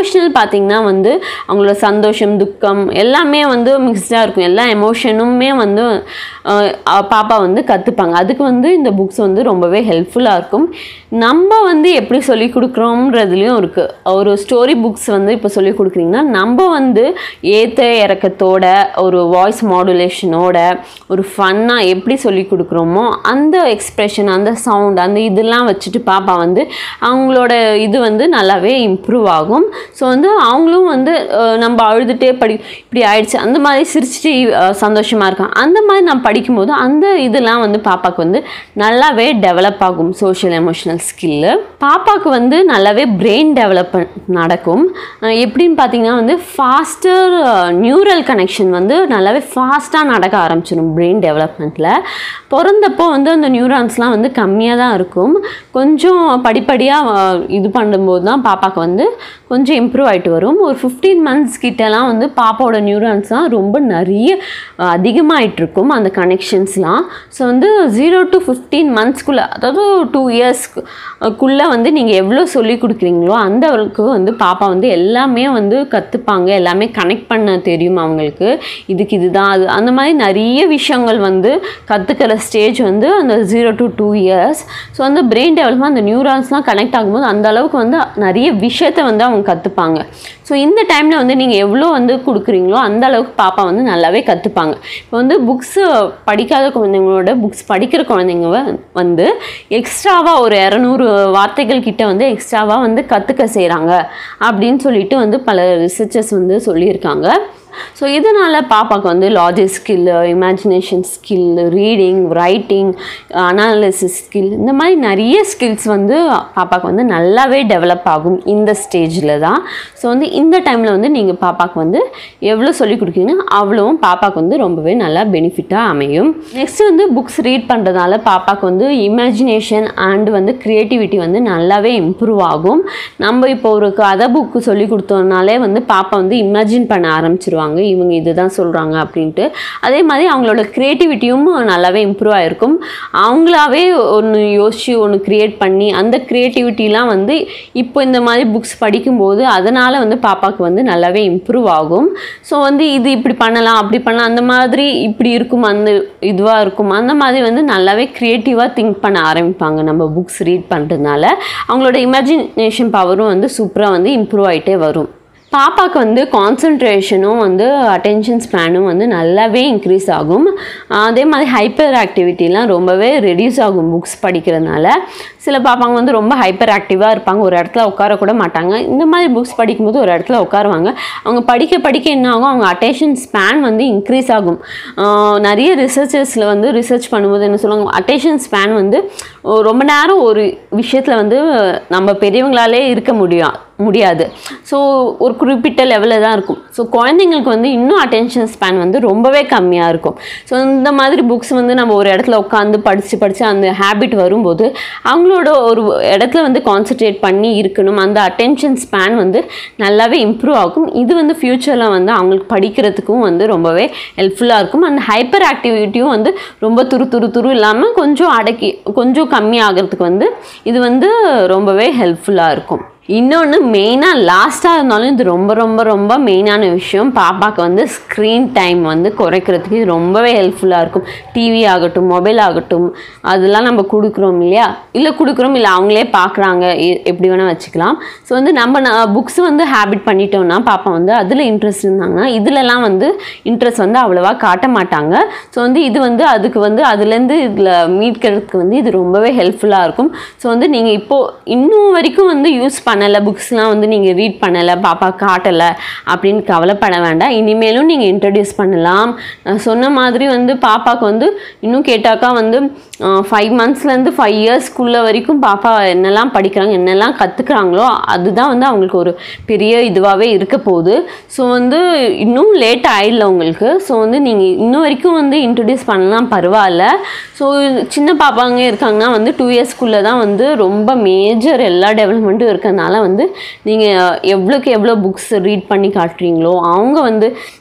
எமோஷனல் பார்த்தீங்கன்னா வந்து அவங்களோட சந்தோஷம் துக்கம் எல்லாமே வந்து மிக்ஸ்டாக இருக்கும் எல்லா எமோஷனுமே வந்து அஹ், அஹ், பாப்பா வந்து கற்றுப்பாங்க அதுக்கு வந்து இந்த புக்ஸ் வந்து ரொம்பவே ஹெல்ப்ஃபுல்லாக இருக்கும் நம்ம வந்து எப்படி சொல்லி கொடுக்குறோம்ன்றதுலையும் இருக்குது ஒரு ஸ்டோரி புக்ஸ் வந்து இப்போ சொல்லி கொடுக்குறீங்கன்னா நம்ம வந்து ஏற்ற இறக்கத்தோட ஒரு வாய்ஸ் மாடுலேஷனோட ஒரு ஃபன்னாக எப்படி சொல்லி கொடுக்குறோமோ அந்த எக்ஸ்ப்ரெஷன் அந்த சவுண்ட் அந்த இதெல்லாம் வச்சுட்டு பாப்பா வந்து அவங்களோட இது வந்து நல்லாவே இம்ப்ரூவ் ஆகும் ஸோ வந்து அவங்களும் வந்து அஹ், நம்ம அழுதுகிட்டே படி இப்படி ஆயிடுச்சு அந்த மாதிரி சிரிச்சுட்டு அஹ், சந்தோஷமா இருக்கான் அந்த மாதிரி நான் படிக்கும்போது அந்த இதெல்லாம் வந்து பாப்பாக்கு வந்து நல்லாவே டெவலப் ஆகும் சோஷியல் எமோஷனல் ஸ்கில்லு பாப்பாக்கு வந்து நல்லாவே பிரெயின் டெவலப்மெண்ட் நடக்கும் அஹ், எப்படின்னு பார்த்தீங்கன்னா வந்து ஃபாஸ்டர் நியூரல் கனெக்ஷன் வந்து நல்லாவே ஃபாஸ்ட்டாக நடக்க ஆரம்பிச்சிடும் பிரெயின் டெவலப்மெண்ட்டில் பிறந்தப்போ வந்து அந்த நியூரான்ஸ்லாம் வந்து கம்மியாக தான் இருக்கும் கொஞ்சம் படிப்படியாக இது பண்ணும்போது தான் பாப்பாக்கு வந்து கொஞ்சம் இம்ப்ரூவ் ஆகிட்டு வரும் ஒரு ஃபிஃப்டீன் மந்த்ஸ் கிட்டலாம் வந்து பாப்பாவோட நியூரான்ஸ்லாம் ரொம்ப நிறைய அதிகமாகிட்டு இருக்கும் அந்த கனெக்ஷன்ஸ்லாம் ஸோ வந்து ஜீரோ டு ஃபிஃப்டீன் மந்த்ஸ்க்குள்ளே அதாவது டூ இயர்ஸ்க்குள்ளே வந்து நீங்கள் எவ்வளோ சொல்லி கொடுக்குறீங்களோ அந்த அளவுக்கு வந்து பாப்பா வந்து எல்லாமே வந்து கற்றுப்பாங்க எல்லாமே கனெக்ட் பண்ண தெரியும் அவங்களுக்கு இதுக்கு இதுதான் அது அந்த மாதிரி நிறைய விஷயங்கள் வந்து கற்றுக்கிற ஸ்டேஜ் வந்து அந்த zero to two years so அந்த பிரெயின் டெவலப்மெண்ட் அந்த நியூரான்ஸ்லாம் கனெக்ட் ஆகும்போது அந்த அளவுக்கு வந்து நிறைய விஷயத்தை வந்து அவங்க கற்றுப்பாங்க ஸோ இந்த டைமில் வந்து நீங்கள் எவ்வளோ வந்து கொடுக்குறீங்களோ அந்த அளவுக்கு பாப்பா வந்து நல்லாவே கற்றுப்பாங்க இப்போ வந்து புக்ஸு படிக்காத குழந்தைங்களோட புக்ஸ் படிக்கிற குழந்தைங்க வ- வந்து எக்ஸ்ட்ராவாக ஒரு இரநூறு வார்த்தைகள் கிட்ட வந்து எக்ஸ்ட்ராவாக வந்து கற்றுக்க செய்கிறாங்க அப்படின்னு சொல்லிட்டு வந்து பல ரிசர்ச்சர்ஸ் வந்து சொல்லியிருக்காங்க ஸோ இதனால் பாப்பாக்கு வந்து logic skill imagination skill reading writing analysis skill இந்த மாதிரி நிறைய ஸ்கில்ஸ் வந்து பாப்பாக்கு வந்து நல்லாவே டெவலப் ஆகும் இந்த ஸ்டேஜில் தான் ஸோ வந்து இந்த டைமில் வந்து நீங்கள் பாப்பாக்கு வந்து எவ்வளோ சொல்லிக் கொடுக்கீங்கன்னா அவ்வளோவும் பாப்பாக்கு வந்து ரொம்பவே நல்லா பெனிஃபிட்டாக அமையும் நெக்ஸ்ட் வந்து புக்ஸ் ரீட் பண்ணுறதுனால பாப்பாக்கு வந்து இமேஜினேஷன் அண்ட் வந்து க்ரியேட்டிவிட்டி வந்து நல்லாவே இம்ப்ரூவ் ஆகும் நம்ம இப்போ ஒரு கதை புக்கு சொல்லி கொடுத்தோம்னாலே வந்து பாப்பா வந்து இமேஜின் பண்ண ஆரம்பிச்சிருவாங்க இவங்க இதுதான் சொல்கிறாங்க அப்படின்ட்டு அதே மாதிரி அவங்களோட க்ரியேட்டிவிட்டியும் நல்லாவே இம்ப்ரூவ் ஆகிருக்கும் அவங்களாவே ஒன்று யோசித்து ஒன்று க்ரியேட் பண்ணி அந்த க்ரியேட்டிவிட்டிலாம் வந்து இப்போ இந்த மாதிரி புக்ஸ் படிக்கும்போது அதனால் வந்து பாப்பாவுக்கு வந்து நல்லாவே இம்ப்ரூவ் ஆகும் ஸோ வந்து இது இப்படி பண்ணலாம் அப்படி பண்ணலாம் அந்த மாதிரி இப்படி இருக்கும் அந்த இதுவாக இருக்கும் அந்த மாதிரி வந்து நல்லாவே க்ரியேட்டிவாக திங்க் பண்ண ஆரம்பிப்பாங்க நம்ம புக்ஸ் ரீட் பண்ணுறதுனால அவங்களோட இமேஜினேஷன் பவரும் வந்து சூப்பராக வந்து இம்ப்ரூவ் ஆகிட்டே வரும் பாப்பாக்கு வந்து கான்சன்ட்ரேஷனும் வந்து அட்டென்ஷன் ஸ்பேனும் வந்து நல்லாவே இன்க்ரீஸ் ஆகும் ஆஹ் அதே மாதிரி ஹைப்பர் ஆக்டிவிட்டிலாம் ரொம்பவே ரெடியூஸ் ஆகும் புக்ஸ் படிக்கிறதுனால சில பாப்பாங்க வந்து ரொம்ப ஹைப்பர் ஆக்டிவாக இருப்பாங்க ஒரு இடத்துல உட்கார கூட மாட்டாங்க இந்த மாதிரி புக்ஸ் படிக்கும்போது ஒரு இடத்துல உட்காருவாங்க அவங்க படிக்க படிக்க என்ன ஆகும் அவங்க அட்டென்ஷன் ஸ்பேன் வந்து இன்க்ரீஸ் ஆகும் ஆஹ் நிறைய ரிசர்ச்சர்ஸில் வந்து ரிசர்ச் பண்ணும்போது என்ன சொல்லுவாங்க அட்டென்ஷன் ஸ்பேன் வந்து ஓ, ரொம்ப நேரம் ஒரு விஷயத்தில் வந்து நம்ம பெரியவங்களாலே இருக்க முடியும் முடியாது ஸோ ஒரு குறிப்பிட்ட லெவலில் தான் இருக்கும் ஸோ குழந்தைங்களுக்கு வந்து இன்னும் அட்டென்ஷன் ஸ்பேன் வந்து ரொம்பவே கம்மியாக இருக்கும் ஸோ இந்த மாதிரி புக்ஸ் வந்து நம்ம ஒரு இடத்துல உட்காந்து படித்து படித்து அந்த ஹேபிட் வரும்போது அவங்களோட ஒரு இடத்துல வந்து கான்சென்ட்ரேட் பண்ணி இருக்கணும் அந்த அட்டென்ஷன் ஸ்பேன் வந்து நல்லாவே இம்ப்ரூவ் ஆகும் இது வந்து ஃப்யூச்சரில் வந்து அவங்களுக்கு படிக்கிறதுக்கும் வந்து ரொம்பவே ஹெல்ப்ஃபுல்லாக இருக்கும் அந்த ஹைப்பர் ஆக்டிவிட்டியும் வந்து ரொம்ப துரு துரு துரு இல்லாமல் கொஞ்சம் அடக்கி கொஞ்சம் கம்மி ஆகிறதுக்கு வந்து இது வந்து ரொம்பவே ஹெல்ப்ஃபுல்லாக இருக்கும் இன்னொன்று மெயினாக லாஸ்ட்டாக இருந்தாலும் இது ரொம்ப ரொம்ப ரொம்ப மெயினான விஷயம் பாப்பாக்கு வந்து ஸ்க்ரீன் டைம் வந்து குறைக்கிறதுக்கு இது ரொம்பவே ஹெல்ப்ஃபுல்லாக இருக்கும் டிவி ஆகட்டும் மொபைல் ஆகட்டும் அதெல்லாம் நம்ம கொடுக்குறோம் இல்லையா இல்லை கொடுக்குறோம் இல்லை அவங்களே பார்க்குறாங்க எப்படி வேணால் வச்சுக்கலாம் ஸோ வந்து நம்ம புக்ஸ் வந்து ஹேபிட் பண்ணிட்டோம்னா பாப்பா வந்து அதில் இன்ட்ரெஸ்ட் இருந்தாங்கன்னா இதுலலாம் வந்து இன்ட்ரெஸ்ட் வந்து அவ்வளோவா காட்ட மாட்டாங்க ஸோ வந்து இது வந்து அதுக்கு வந்து அதுலேருந்து இதில் மீட்கிறதுக்கு வந்து இது ரொம்பவே ஹெல்ப்ஃபுல்லாக இருக்கும் ஸோ வந்து நீங்கள் இப்போது இன்னும் வரைக்கும் வந்து யூஸ் பண்ணலை புக்ஸ்லாம் வந்து நீங்கள் ரீட் பண்ணலை பாப்பா காட்டலை அப்படின்னு கவலைப்பட வேண்டாம் இனிமேலும் நீங்கள் இன்ட்ரடியூஸ் பண்ணலாம் நான் சொன்ன மாதிரி வந்து பாப்பாவுக்கு வந்து இன்னும் கேட்டாக்கா வந்து ஃபைவ் மந்த்ஸ்லேருந்து ஃபைவ் இயர்ஸ்க்குள்ளே வரைக்கும் பாப்பா என்னெல்லாம் படிக்கிறாங்க என்னெல்லாம் கற்றுக்குறாங்களோ அதுதான் வந்து அவங்களுக்கு ஒரு பெரிய இதுவாகவே இருக்க போகுது ஸோ வந்து இன்னும் லேட் ஆயிடல உங்களுக்கு ஸோ வந்து நீங்கள் இன்னும் வரைக்கும் வந்து இன்ட்ரடியூஸ் பண்ணலாம் பரவாயில்ல ஸோ சின்ன பாப்பாங்க இருக்காங்கன்னா வந்து டூ இயர்ஸ்க்குள்ளே தான் வந்து ரொம்ப மேஜர் எல்லா டெவலப்மெண்ட்டும் இருக்கிறதுனால வந்து நீங்கள் எவ்வளோக்கு எவ்வளோ புக்ஸ் ரீட் பண்ணி காட்டுறீங்களோ அவங்க வந்து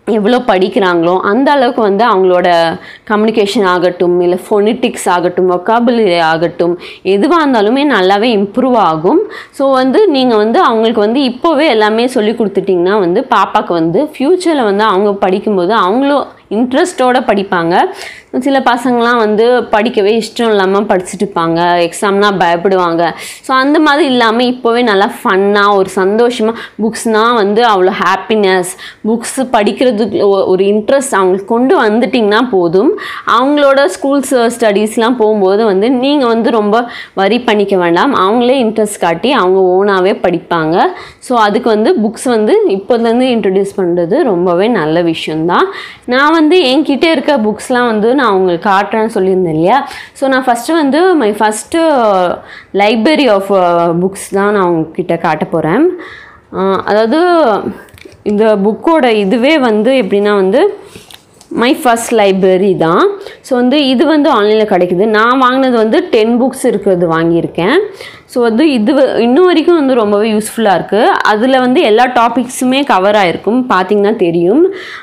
எவ்வளோ படிக்கிறாங்களோ அந்த அளவுக்கு வந்து அவங்களோட கம்யூனிகேஷன் ஆகட்டும் இல்லை ஃபொனிட்டிக்ஸ் ஆகட்டும் ஒக்காபுலரி ஆகட்டும் எதுவாக இருந்தாலுமே நல்லாவே இம்ப்ரூவ் ஆகும் ஸோ வந்து நீங்கள் வந்து அவங்களுக்கு வந்து இப்போவே எல்லாமே சொல்லி கொடுத்துட்டிங்கன்னா வந்து பாப்பாவுக்கு வந்து ஃப்யூச்சரில் வந்து அவங்க படிக்கும்போது அவங்களும் இன்ட்ரெஸ்ட்டோட படிப்பாங்க சில பசங்களாம் வந்து படிக்கவே இஷ்டம் இல்லாமல் படிச்சுட்டு இருப்பாங்க எக்ஸாம்னா பயப்படுவாங்க ஸோ அந்த மாதிரி இல்லாமல் இப்போவே நல்லா ஃபன்னாக ஒரு சந்தோஷமாக புக்ஸ்னால் வந்து அவ்வளோ ஹாப்பினஸ் புக்ஸ் படிக்கிறதுக்கு ஒ- ஒரு இன்ட்ரெஸ்ட் அவங்களுக்கு கொண்டு வந்துட்டிங்கன்னா போதும் அவங்களோட ஸ்கூல்ஸ் ஸ்டடீஸ்லாம் போகும்போது வந்து நீங்கள் வந்து ரொம்ப வரி பண்ணிக்க வேண்டாம் அவங்களே இன்ட்ரெஸ்ட் காட்டி அவங்க ஓனாகவே படிப்பாங்க ஸோ அதுக்கு வந்து புக்ஸ் வந்து இப்போதுலேருந்து இன்ட்ரடியூஸ் பண்ணுறது ரொம்பவே நல்ல விஷயந்தான் நான் வந்து என்கிட்ட இருக்க புக்ஸ்லாம் வந்து நான் உங்களுக்கு காட்டுறேன்னு சொல்லியிருந்தேன் இல்லையா ஸோ நான் ஃபஸ்ட்டு வந்து my first library of books தான் நான் உங்ககிட்ட காட்ட போகிறேன் அதாவது இந்த புக்கோட இதுவே வந்து எப்படின்னா வந்து மை ஃபர்ஸ்ட் லைப்ரரி தான் ஸோ வந்து இது வந்து ஆன்லைனில் கிடைக்குது நான் வாங்கினது வந்து டென் புக்ஸ் இருக்கிறது வாங்கியிருக்கேன் ஸோ வந்து இது வ- இன்னும் வரைக்கும் வந்து ரொம்பவே யூஸ்ஃபுல்லாக இருக்குது அதில் வந்து எல்லா டாபிக்ஸுமே கவர் ஆகிருக்கும் பார்த்தீங்கன்னா தெரியும்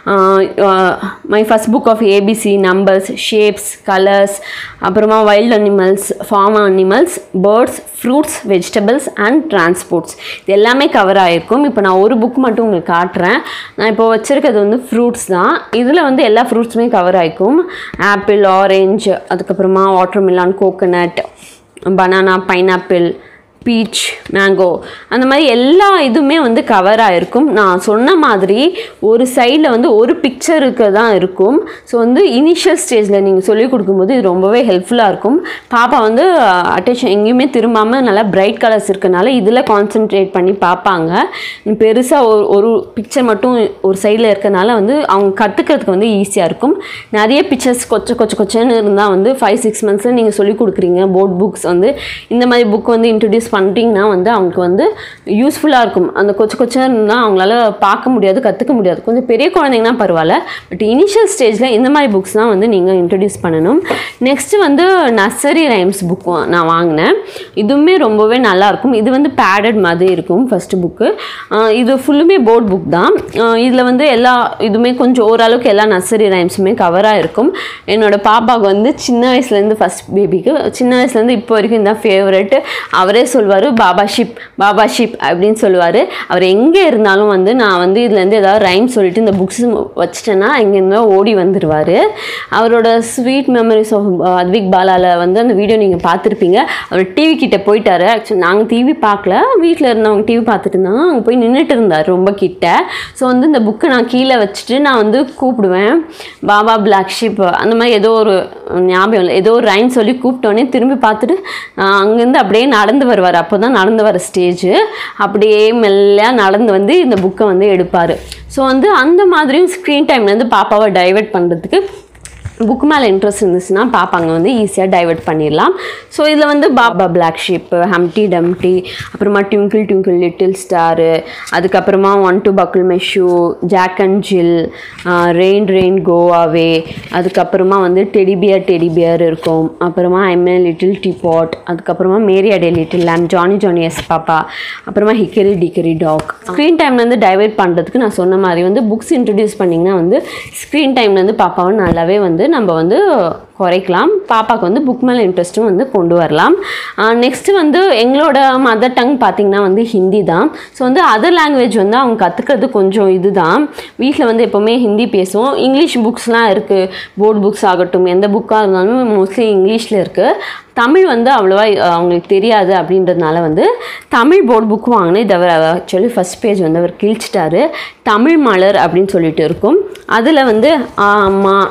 my first book of ABC numbers shapes colours அப்புறமா wild animals farm animals birds fruits vegetables and transports இது எல்லாமே கவர் ஆகிருக்கும் இப்போ நான் ஒரு புக் மட்டும் உங்களுக்கு காட்டுறேன் நான் இப்போ வச்சுருக்கிறது வந்து ஃப்ரூட்ஸ் தான் இதில் வந்து எல்லா ஃப்ரூட்ஸுமே கவர் ஆகிருக்கும் ஆப்பிள் ஆரஞ்சு அதுக்கப்புறமா watermelon coconut banana pineapple peach mango அந்த மாதிரி எல்லா இதுவுமே வந்து கவர் ஆகிருக்கும் நான் சொன்ன மாதிரி ஒரு சைடில் வந்து ஒரு பிக்சருக்கு தான் இருக்கும் ஸோ வந்து இனிஷியல் ஸ்டேஜில் நீங்கள் சொல்லிக் கொடுக்கும்போது இது ரொம்பவே ஹெல்ப்ஃபுல்லாக இருக்கும் பாப்பா வந்து அட்டென்ஷன் எங்கேயுமே திரும்பாமல் நல்லா பிரைட் கலர்ஸ் இருக்கனால இதில் கான்சென்ட்ரேட் பண்ணி பார்ப்பாங்க பெருசாக ஒரு ஒரு பிக்சர் மட்டும் ஒரு சைடில் இருக்கனால வந்து அவங்க கற்றுக்கிறதுக்கு வந்து ஈஸியாக இருக்கும் நிறைய பிக்சர்ஸ் கொச்ச கொச்ச கொச்சன்னு இருந்தால் வந்து ஃபைவ் சிக்ஸ் மந்த்ஸில் நீங்கள் சொல்லிக் கொடுக்குறீங்க போர்ட் புக்ஸ் வந்து இந்த மாதிரி புக் வந்து இன்ட்ரடியூஸ் பண்ணிட்டீங்கன்னா வந்து அவங்களுக்கு வந்து யூஸ்ஃபுல்லாக இருக்கும் அந்த கொச்ச கொச்சன்னு இருந்தால் அவங்களால பார்க்க முடியாது கற்றுக்க முடியாது கொஞ்சம் பெரிய குழந்தைங்கன்னா பரவாயில்ல பட் இனிஷியல் ஸ்டேஜில் இந்த மாதிரி புக்ஸ் தான் வந்து நீங்கள் இன்ட்ரடியூஸ் பண்ணணும் நெக்ஸ்ட்டு வந்து நர்சரி ரைம்ஸ் புக் நான் வாங்கினேன் இதுவுமே ரொம்பவே நல்லாயிருக்கும் இது வந்து பேடட் மாதிரி இருக்கும் ஃபஸ்ட்டு புக்கு இது ஃபுல்லுமே போர்ட் புக் தான் இதில் வந்து எல்லா இதுவுமே கொஞ்சம் ஓரளவுக்கு எல்லா நர்சரி ரைம்ஸுமே கவராக இருக்கும் என்னோட பாப்பாவுக்கு வந்து சின்ன வயசுலேருந்து ஃபஸ்ட் பேபிக்கு சின்ன வயசுலேருந்து இப்போ வரைக்கும் இந்த ஃபேவரெட் அவரே சொல்வார் பாபா ஷிப் பாபா ஷிப் அப்படின்னு சொல்லுவார் அவர் எங்கே இருந்தாலும் வந்து நான் வந்து இதுலேருந்து ஏதாவது ரைம் சொல்லிட்டு இந்த புக்ஸ் வச்சிட்டேன்னா எங்கேருந்தோ ஓடி வந்துடுவார் அவரோட ஸ்வீட் மெமரிஸ் ஆஃப் அத்விக் பாலாவில் வந்து அந்த வீடியோ நீங்கள் பார்த்துருப்பீங்க அவர் டிவி கிட்ட போயிட்டாரு ஆக்சுவலி நாங்கள் டிவி பார்க்கல வீட்டில் இருந்தவங்க டிவி பார்த்துட்டு இருந்தாங்க அங்கே போய் நின்றுட்டு இருந்தார் ரொம்ப கிட்ட ஸோ வந்து இந்த புக்கை நான் கீழே வச்சுட்டு நான் வந்து கூப்பிடுவேன் பாபா பிளாக் ஷிப் அந்த மாதிரி ஏதோ ஒரு ஞாபகம் இல்லை ஏதோ ஒரு ரைம் சொல்லி கூப்பிட்டோன்னே திரும்பி பார்த்துட்டு ஆஹ், அங்கேருந்து அப்படியே நடந்து வருவார் அப்போ தான் நடந்து வர ஸ்டேஜ் அப்படியே மெல்ல நடந்து வந்து இந்த புக்கை வந்து எடுப்பார் ஸோ வந்து அந்த மாதிரியும் ஸ்க்ரீன் டைம்லேருந்து பாப்பாவை டைவர்ட் பண்ணுறதுக்கு புக் மேலே இன்ட்ரெஸ்ட் இருந்துச்சுன்னா பாப்பாங்க வந்து ஈஸியாக டைவர்ட் பண்ணிடலாம் ஸோ இதில் வந்து baa black sheep humpty dumpty அப்புறமா ட்விங்கிள் ட்விங்கிள் லிட்டில் ஸ்டாரு அதுக்கப்புறமா one two buckle my shoe Jack and Jill rain rain go away அதுக்கப்புறமா வந்து டெடிபியர் டெடிபியர் இருக்கும் அப்புறமா ஐமே லிட்டில் டீ பாட் அதுக்கப்புறமா Mary had a little lamb Johnny Johnny yes papa அப்புறமா ஹிக்கரி டிக்கரி டாக் ஸ்க்ரீன் டைம்லேருந்து டைவர்ட் பண்ணுறதுக்கு நான் சொன்ன மாதிரி வந்து புக்ஸ் இன்ட்ரடியூஸ் பண்ணிங்கன்னா வந்து ஸ்க்ரீன் டைம்லேருந்து பாப்பாவை நல்லாவே வந்து நம்ம வந்து குறைக்கலாம் பாப்பாவுக்கு வந்து புக் மேலே இன்ட்ரெஸ்ட்டும் வந்து கொண்டு வரலாம் நெக்ஸ்ட்டு வந்து எங்களோட மதர் டங் பார்த்திங்கன்னா வந்து ஹிந்தி தான் ஸோ வந்து அதர் லாங்குவேஜ் வந்து அவங்க கற்றுக்கிறது கொஞ்சம் இதுதான் வீட்டில் வந்து எப்போவுமே ஹிந்தி பேசுவோம் இங்கிலீஷ் புக்ஸ்லாம் இருக்குது போர்டு புக்ஸ் ஆகட்டும் எந்த புக்காக இருந்தாலும் மோஸ்ட்லி இங்கிலீஷில் இருக்குது தமிழ் வந்து அவ்வளோவா அஹ், அவங்களுக்கு தெரியாது அப்படின்றதுனால வந்து தமிழ் போர்டு புக் வாங்கினேன் இதை அவர் ஆக்சுவலி ஃபஸ்ட் பேஜ் வந்து அவர் கிழிச்சிட்டாரு தமிழ் மலர் அப்படின்னு சொல்லிட்டு இருக்கும் அதில் வந்து ஆமாம்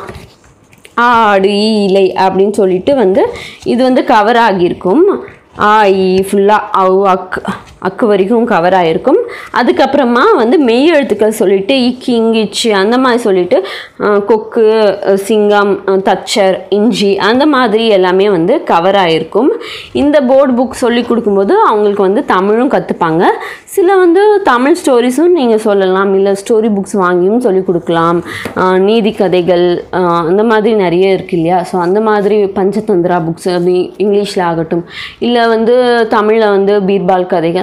ஆடு ஈ, இலை அப்படின்னு சொல்லிட்டு வந்து இது வந்து கவர் ஆகியிருக்கும் ஆ ஈ ஃபுல்லாக அவு அக்கு அக்கு வரைக்கும் கவர் ஆகிருக்கும் அதுக்கப்புறமா வந்து மெய் எழுத்துக்கள் சொல்லிட்டு இக்கி இங்கிச்சு அந்த மாதிரி சொல்லிட்டு அஹ், கொக்கு அஹ், சிங்கம் அஹ், தச்சர் இஞ்சி அந்த மாதிரி எல்லாமே வந்து கவர் ஆகிருக்கும் இந்த போர்டு புக் சொல்லி கொடுக்கும்போது அவங்களுக்கு வந்து தமிழும் கற்றுப்பாங்க சில வந்து தமிழ் ஸ்டோரிஸும் நீங்கள் சொல்லலாம் இல்லை ஸ்டோரி புக்ஸ் வாங்கியும் சொல்லி கொடுக்கலாம் அஹ், நீதி கதைகள் அஹ், அந்த மாதிரி நிறைய இருக்கு இல்லையா ஸோ அந்த மாதிரி பஞ்சதந்திரா புக்ஸ் அப்படி இங்கிலீஷில் ஆகட்டும் இல்லை வந்து தமிழில் வந்து பீர்பால் கதைகள்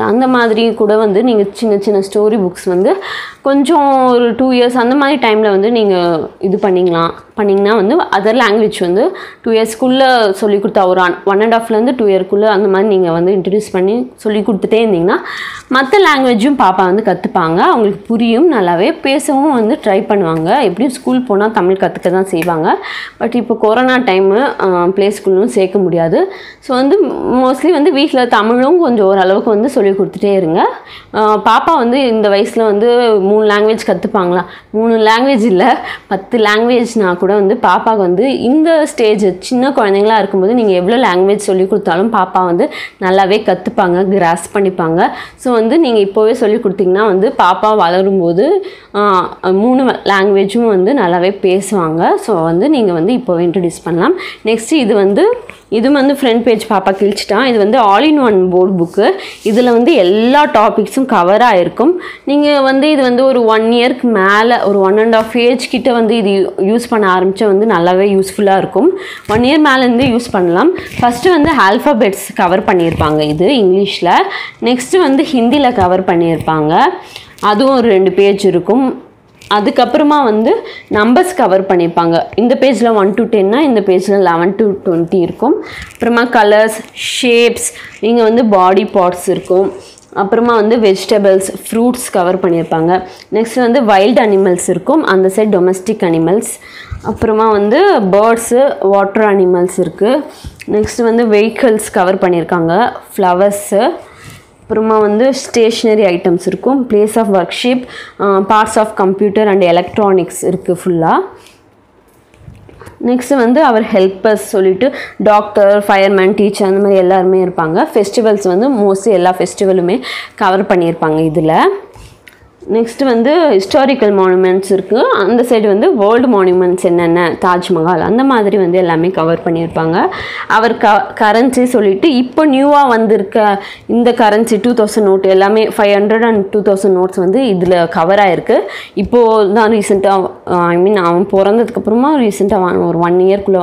அந்த மாதிரி கூட வந்து நீங்கள் சின்ன சின்ன ஸ்டோரி புக்ஸ் வந்து கொஞ்சம் ஒரு டூ இயர்ஸ் அந்த மாதிரி டைமில் வந்து நீங்கள் இது பண்ணிக்கலாம் பண்ணிங்கன்னா வந்து அதர் லாங்குவேஜ் வந்து டூ இயர்ஸ்க்குள்ளே சொல்லி கொடுத்தா ஒரு ஒன் அண்ட் ஹாஃப்லேருந்து டூ இயர்க்குள்ளே அந்த மாதிரி நீங்கள் வந்து இன்ட்ரடியூஸ் பண்ணி சொல்லி கொடுத்துட்டே இருந்தீங்கன்னா மற்ற லாங்குவேஜும் பாப்பா வந்து கற்றுப்பாங்க அவங்களுக்கு புரியும் நல்லாவே பேசவும் வந்து ட்ரை பண்ணுவாங்க எப்படியும் ஸ்கூல் போனால் தமிழ் கற்றுக்க தான் செய்வாங்க பட் இப்போ கொரோனா டைமு ப்ளே ஸ்கூலும் சேர்க்க முடியாது ஸோ வந்து மோஸ்ட்லி வந்து வீட்டில் தமிழும் கொஞ்சம் ஓரளவுக்கு வந்து சொல்லி கொடுத்துட்டே இருங்க ஆஹ் பாப்பா வந்து இந்த வயசில் வந்து மூணு லாங்குவேஜ் கற்றுப்பாங்களா மூணு லாங்குவேஜ் இல்லை பத்து லாங்குவேஜ்னா கூட வந்து பாப்பாவுக்கு வந்து இந்த ஸ்டேஜ் சின்ன குழந்தைங்களா இருக்கும்போது நீங்கள் எவ்வளோ லாங்குவேஜ் சொல்லி கொடுத்தாலும் பாப்பா வந்து நல்லாவே கற்றுப்பாங்க கிராஸ் பண்ணிப்பாங்க ஸோ வந்து நீங்கள் இப்போவே சொல்லி கொடுத்தீங்கன்னா வந்து பாப்பா வளரும்போது ஆஹ், மூணு லாங்குவேஜும் வந்து நல்லாவே பேசுவாங்க ஸோ வந்து நீங்கள் வந்து இப்போவே இன்ட்ரடியூஸ் பண்ணலாம் நெக்ஸ்ட்டு இது வந்து இது வந்து ஃப்ரண்ட் பேஜ் பாப்பா கிழிச்சிட்டான் இது வந்து all in one board book இதில் வந்து எல்லா டாபிக்ஸும் கவர் ஆகிருக்கும் நீங்கள் வந்து இது வந்து ஒரு ஒன் இயர்க்கு மேலே ஒரு ஒன் அண்ட் ஆஃப் ஏஜ் கிட்ட வந்து இது யூஸ் பண்ண ஆரம்பித்தா வந்து நல்லாவே யூஸ்ஃபுல்லாக இருக்கும் ஒன் இயர் மேலேருந்து யூஸ் பண்ணலாம் ஃபஸ்ட்டு வந்து ஆல்ஃபபெட்ஸ் கவர் பண்ணியிருப்பாங்க இது இங்கிலீஷில் நெக்ஸ்ட்டு வந்து ஹிந்தியில் கவர் பண்ணியிருப்பாங்க அதுவும் ஒரு ரெண்டு பேஜ் இருக்கும் அதுக்கப்புறமா வந்து நம்பர்ஸ் கவர் பண்ணியிருப்பாங்க இந்த பேஜில் ஒன் டு டென்னா இந்த பேஜில் லெவன் டு டுவெண்ட்டி இருக்கும் அப்புறமா கலர்ஸ் ஷேப்ஸ் இங்கே வந்து பாடி பார்ட்ஸ் இருக்கும் அப்புறமா வந்து வெஜிடபிள்ஸ் ஃப்ரூட்ஸ் கவர் பண்ணியிருப்பாங்க நெக்ஸ்ட் வந்து வைல்ட் அனிமல்ஸ் இருக்கும் அந்த சைட் டொமஸ்டிக் அனிமல்ஸ் அப்புறமா வந்து பேர்ட்ஸு வாட்டர் அனிமல்ஸ் இருக்குது நெக்ஸ்ட் வந்து வெஹிக்கிள்ஸ் கவர் பண்ணியிருக்காங்க ஃப்ளவர்ஸு அப்புறமா வந்து ஸ்டேஷ்னரி ஐட்டம்ஸ் இருக்கும் places of worship parts of computer and electronics இருக்குது ஃபுல்லாக நெக்ஸ்ட் வந்து அவர் ஹெல்ப்பர்ஸ் சொல்லிட்டு டாக்டர் ஃபயர்மேன் டீச்சர் அந்த மாதிரி எல்லாருமே இருப்பாங்க ஃபெஸ்டிவல்ஸ் வந்து மோஸ்ட்லி எல்லா ஃபெஸ்டிவலுமே கவர் பண்ணியிருப்பாங்க இதில் நெக்ஸ்ட் வந்து ஹிஸ்டாரிக்கல் மானுமெண்ட்ஸ் இருக்குது அந்த சைடு வந்து வேர்ல்டு மானுமெண்ட்ஸ் என்னென்ன தாஜ்மஹால் அந்த மாதிரி வந்து எல்லாமே கவர் பண்ணியிருப்பாங்க அவர் க கரன்சி சொல்லிட்டு இப்போ நியூவாக வந்திருக்க இந்த கரன்சி டூ தௌசண்ட் நோட் எல்லாமே five hundred and two thousand notes வந்து இதில் கவர் ஆயிருக்கு இப்போது தான் ரீசெண்டாக ஐ மீன் அவன் பிறந்ததுக்கப்புறமா ரீசெண்டாக ஒரு ஒன் இயர்க்குள்ளே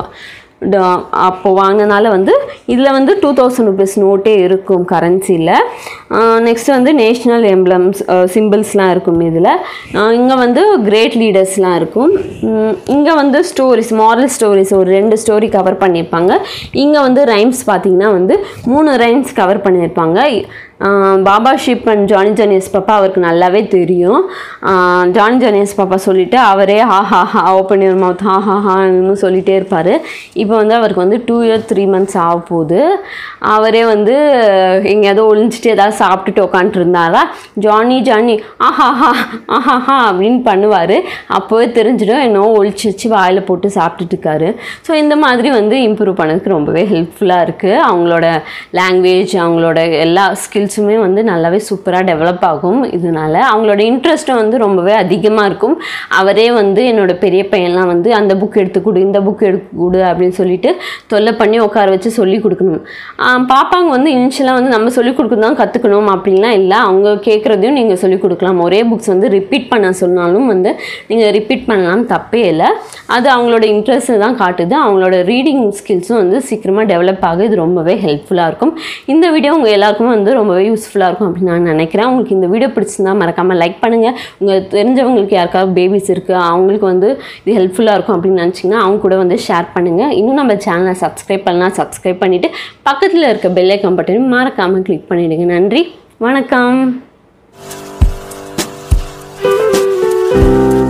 அப்போ வாங்கினால வந்து இதில் வந்து டூ தௌசண்ட் ருபீஸ் நோட்டே இருக்கும் கரன்சியில் நெக்ஸ்ட் வந்து நேஷ்னல் எம்ப்ளம்ஸ் சிம்பிள்ஸ்லாம் இருக்கும் இதில் இங்கே வந்து கிரேட் லீடர்ஸ்லாம் இருக்கும் இங்கே வந்து ஸ்டோரிஸ் மாரல் ஸ்டோரிஸ் ஒரு ரெண்டு ஸ்டோரி கவர் பண்ணியிருப்பாங்க இங்கே வந்து ரைம்ஸ் பார்த்தீங்கன்னா வந்து மூணு ரைம்ஸ் கவர் பண்ணியிருப்பாங்க ஆஹ் baa sheep and Johnny Johnny yes papa அவருக்கு நல்லாவே தெரியும் ஆஹ் ஜானி ஜானியஸ் பாப்பா சொல்லிட்டு அவரே ஹா ஹா ஹா ஓப்பன் யுவர் மவுத் ஹா ஹா ஹான்னு சொல்லிட்டே இருப்பார் இப்போ வந்து அவருக்கு வந்து டூ இயர் த்ரீ மந்த்ஸ் ஆக போகுது அவரே வந்து எங்கேயாவது ஒளிஞ்சிட்டு ஏதாவது சாப்பிட்டுட்டு உக்காண்ட்ருந்தாரா ஜானி ஜானி ஆஹாஹா ஆஹாஹா அப்படின்னு பண்ணுவார் அப்போவே தெரிஞ்சிடும் என்னவோ ஒழிச்சு வச்சு வாயில் போட்டு சாப்பிட்டுட்டு இருக்காரு ஸோ இந்த மாதிரி வந்து இம்ப்ரூவ் பண்ணதுக்கு ரொம்பவே ஹெல்ப்ஃபுல்லாக இருக்குது அவங்களோட லாங்குவேஜ் அவங்களோட எல்லா ஸ்கில்ஸுமே வந்து நல்லாவே சூப்பராக டெவலப் ஆகும் இதனால அவங்களோட இன்ட்ரெஸ்ட்டும் வந்து ரொம்பவே அதிகமாக இருக்கும் அவரே வந்து என்னோட பெரிய பையன்லாம் வந்து அந்த புக் எடுத்து கொடு இந்த புக் எடுத்து கொடு அப்படின்னு சொல்லிட்டு தொல்லை பண்ணி உட்கார வச்சு சொல்லி கொடுக்கணும் ஆஹ் பாப்பாங்க வந்து இனிஷியலாக வந்து நம்ம சொல்லிக் கொடுக்கணும் தான் கற்றுக்கணும் அப்படின்லாம் இல்லை அவங்க கேட்குறதையும் நீங்கள் சொல்லிக் கொடுக்கலாம் ஒரே புக்ஸ் வந்து ரிப்பீட் பண்ண சொன்னாலும் வந்து நீங்கள் ரிப்பீட் பண்ணலாம் தப்பே இல்லை அது அவங்களோட இன்ட்ரெஸ்ட்டை தான் காட்டுது அவங்களோட ரீடிங் ஸ்கில்ஸும் வந்து சீக்கிரமாக டெவலப் ஆக இது ரொம்பவே ஹெல்ப்ஃபுல்லாக இருக்கும் இந்த வீடியோ உங்கள் எல்லாருக்குமே வந்து ரொம்பவே யூஸ்ஃபுல்லாக இருக்கும் அப்படின்னு நான் நினைக்கிறேன் உங்களுக்கு இந்த வீடியோ பிடிச்சிருந்தா மறக்காமல் லைக் பண்ணுங்கள் உங்கள் தெரிஞ்சவங்களுக்கு யாருக்காவது பேபிஸ் இருக்குது அவங்களுக்கு வந்து இது ஹெல்ப்ஃபுல்லாக இருக்கும் அப்படின்னு நினச்சிங்கன்னா அவங்க கூட வந்து ஷேர் பண்ணுங்கள் இன்னும் நம்ம சேனலை சப்ஸ்கிரைப் பண்ணலாம் சப்ஸ்கிரைப் பண்ணிவிட்டு பக்கத்தில் இருக்க பெல் ஐக்கான் பட்டனையும் மறக்காமல் கிளிக் பண்ணிவிடுங்க நன்றி வணக்கம்